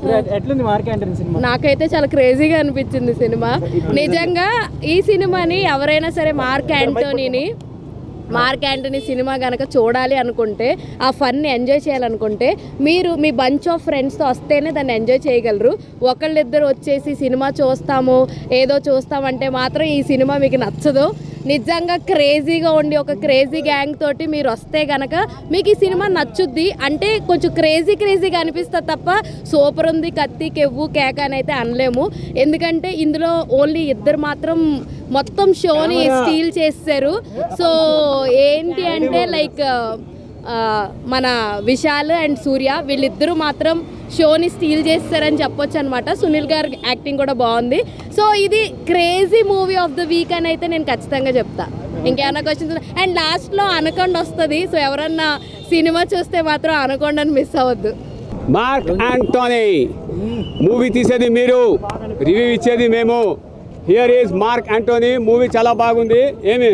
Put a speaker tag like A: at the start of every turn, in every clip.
A: ఎట్లుంది mark Antony cinema
B: నాకైతే చాలా క్రేజీగా అనిపించింది సినిమా నిజంగా ఈ సినిమాని ఎవరైనా సరే మార్క్ యాంటోనీని మార్క్ యాంటనీ సినిమా కనుక చూడాలి అనుకుంటే ఆ ఫన్ని ఎంజాయ్ చేయాలనుకుంటే మీరు మీ బంచ్ ఆఫ్ ఫ్రెండ్స్తో వస్తేనే దాన్ని ఎంజాయ్ చేయగలరు ఒకళ్ళిద్దరు వచ్చేసి సినిమా చూస్తాము ఏదో చూస్తామంటే మాత్రం ఈ సినిమా మీకు నచ్చదు నిజంగా క్రేజీగా ఉండి ఒక క్రేజీ గ్యాంగ్ తోటి మీరు వస్తే గనక మీకు ఈ సినిమా నచ్చుద్ది అంటే కొంచెం క్రేజీ క్రేజీగా అనిపిస్తుంది తప్ప సూపర్ ఉంది కత్తి కెవ్వు కేక అని అయితే అనలేము ఎందుకంటే ఇందులో ఓన్లీ ఇద్దరు మాత్రం మొత్తం షోని స్టీల్ చేస్తారు సో ఏంటి అంటే లైక్ ఆ, మన విశాల్ అండ్ సూర్య వీళ్ళిద్దరూ మాత్రం షోని స్టీల్ చేస్తారని చెప్పొచ్చు అనమాట సునీల్ గారి యాక్టింగ్ కూడా బాగుంది సో ఇది crazy movie of the week అని అయితే నేను ఖచ్చితంగా చెప్తా ఇంకేమైనా క్వశ్చన్స్ అండ్ లాస్ట్లో అనకొండ వస్తుంది సో ఎవరన్నా సినిమా చూస్తే మాత్రం అనకొండని మిస్ అవ్వద్దు
C: మార్క్ యాంటోనీ మూవీ తీసేది మీరు రివ్యూ ఇచ్చేది మేము here is Mark Antony movie చాలా బాగుంది ఏమి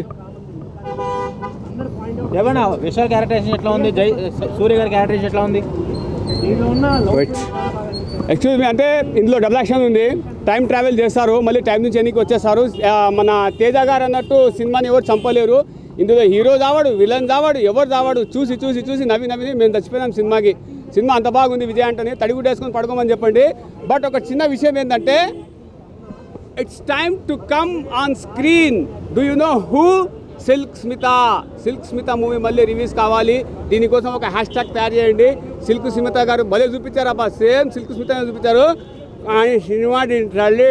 A: ఏమన్నా విశాల్ క్యారెక్టరేషన్ ఎట్లా ఉంది జై సూర్య గారి క్యారెక్టరేషన్ ఎట్లా ఉంది
C: ఎక్స్క్యూజ్ మీ అంటే ఇందులో డబుల్ యాక్షన్ ఉంది టైం ట్రావెల్ చేస్తారు మళ్ళీ టైం నుంచి ఎన్నికి వచ్చేస్తారు ఆ, మన తేజ గారు అన్నట్టు సినిమాని ఎవరు చంపలేరు ఇందులో హీరో చావాడు విలన్ చావాడు ఎవరు చావాడు చూసి చూసి చూసి నవ్వి నవ్వి మేము చచ్చిపోయినాం సినిమాకి సినిమా అంత బాగుంది విజయ్ అంటని తడిగుడ్డ వేసుకొని పడుకోమని చెప్పండి బట్ ఒక చిన్న విషయం ఏంటంటే it's time to come on screen do you know who Silk Smitha Silk Smitha movie మళ్ళీ రిలీజ్ కావాలి దీనికోసం ఒక హ్యాష్ ట్యాగ్ తయారు చేయండి సిల్క్ స్మిత గారు భలే చూపించారు అబ్బా సేమ్ సిల్క్ స్మిత చూపించారు కానీ సినిమా దీని తల్లి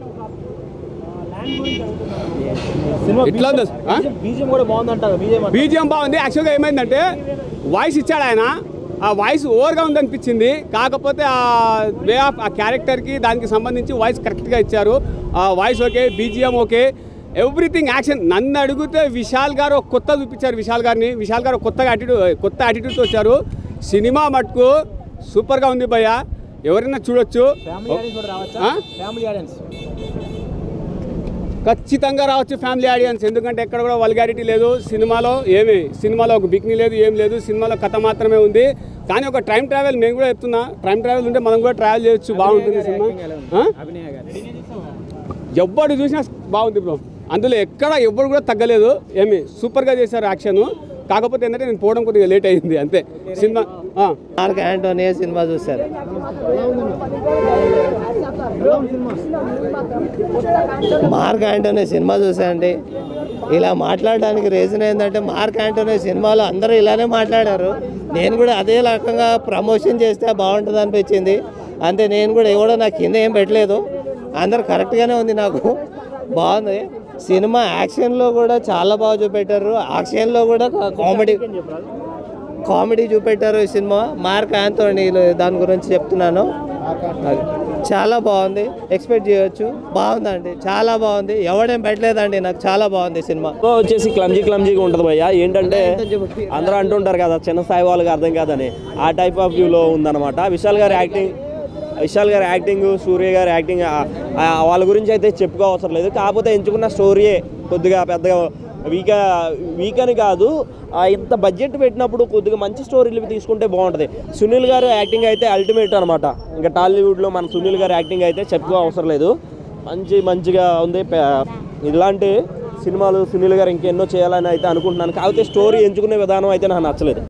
A: సినిమా
C: ఎట్లా ఉంది? ఆ?
A: బీజియం కూడా బాగుందంటారు బీజియం
C: బీజిఎం బాగుంది యాక్చువల్గా ఏమైందంటే వాయిస్ ఇచ్చాడు ఆయన ఆ వాయిస్ ఓవర్గా ఉందనిపించింది కాకపోతే ఆ వే ఆఫ్ ఆ క్యారెక్టర్కి దానికి సంబంధించి వాయిస్ కరెక్ట్గా ఇచ్చారు ఆ voice okay BGM okay everything action నన్ను అడిగితే విశాల్ గారు ఒక కొత్త చూపించారు విశాల్ గారిని విశాల్ గారు కొత్తగా యాటిట్యూడ్ కొత్త యాటిట్యూడ్తో వచ్చారు సినిమా మటుకు సూపర్గా ఉంది భయ్య ఎవరైనా చూడొచ్చు
A: ఫ్యామిలీ ఆడియన్స్ కూడా రావచ్చా
C: ఆ?
A: ఫ్యామిలీ ఆడియన్స్
C: ఖచ్చితంగా రావచ్చు ఫ్యామిలీ ఆడియన్స్ ఎందుకంటే ఎక్కడ కూడా వల్గారిటీ లేదు సినిమాలో ఏమి సినిమాలో ఒక బిక్నీ లేదు ఏం లేదు సినిమాలో కథ మాత్రమే ఉంది కానీ ఒక టైం ట్రావెల్ నేను కూడా చెప్తున్నా టైం ట్రావెల్ ఉంటే మనం కూడా ట్రావెల్ చేయొచ్చు బాగుంటుంది సినిమా ఆ?
A: అభినయ గారు
C: ఎవ్వడు చూసినా బాగుంది బ్రో అందులో ఎక్కడ ఎవ్వరు కూడా తగ్గలేదు ఏమి సూపర్గా చేశారు యాక్షన్ కాకపోతే ఏంటంటే నేను పోవడం కొద్దిగా లేట్ అయింది అంతే సినిమా ఆ.
D: మార్క్ యాంటోనీ సినిమా చూశారు మార్క్ యాంటోనీ సినిమా చూసాండి ఇలా మాట్లాడడానికి రీజన్ ఏంటంటే మార్క్ యాంటోనీ సినిమాలో అందరూ ఇలానే మాట్లాడారు నేను కూడా అదే రకంగా ప్రమోషన్ చేస్తే బాగుంటుంది అనిపించింది అంతే నేను కూడా ఎవడో నాకు కింద ఏం పెట్టలేదు అందరు కరెక్ట్గానే ఉంది నాకు బాగుంది సినిమా యాక్షన్లో కూడా చాలా బాగా చూపెట్టారు యాక్షన్లో కూడా కామెడీ కామెడీ చూపెట్టారు ఈ సినిమా మార్క్ ఆంతోనీ దాని గురించి చెప్తున్నాను అది చాలా బాగుంది ఎక్స్పెక్ట్ చేయొచ్చు బాగుందండి చాలా బాగుంది ఎవడేం పెట్టలేదండి నాకు చాలా బాగుంది ఈ సినిమా
E: ఎక్కువ వచ్చేసి క్లమ్జీ క్లమ్జీగా ఉంటుంది భయ్య ఏంటంటే అందరూ అంటుంటారు కదా చిన్న స్థాయి వాళ్ళకి అర్థం కాదని ఆ టైప్ ఆఫ్ వ్యూలో ఉందన్నమాట విశాల్ గారి యాక్టింగ్ విశాల్ గారి యాక్టింగ్ సూర్య గారి యాక్టింగ్ ఆ- ఆ వాళ్ళ గురించి అయితే చెప్పుకోవసరం లేదు కాకపోతే ఎంచుకున్న స్టోరీయే కొద్దిగా పెద్దగా వీక్ వీక్ అని కాదు ఆ ఇంత బడ్జెట్ పెట్టినప్పుడు కొద్దిగా మంచి స్టోరీలు తీసుకుంటే బాగుంటుంది సునీల్ గారు యాక్టింగ్ అయితే అల్టిమేట్ అనమాట ఇంకా టాలీవుడ్లో మన సునీల్ గారి యాక్టింగ్ అయితే చెప్పుకో అవసరం లేదు మంచి మంచిగా ఉంది పే- ఇలాంటి సినిమాలు సునీల్ గారు ఇంకెన్నో చేయాలని అయితే అనుకుంటున్నాను కాకపోతే స్టోరీ ఎంచుకునే విధానం అయితే నాకు నచ్చలేదు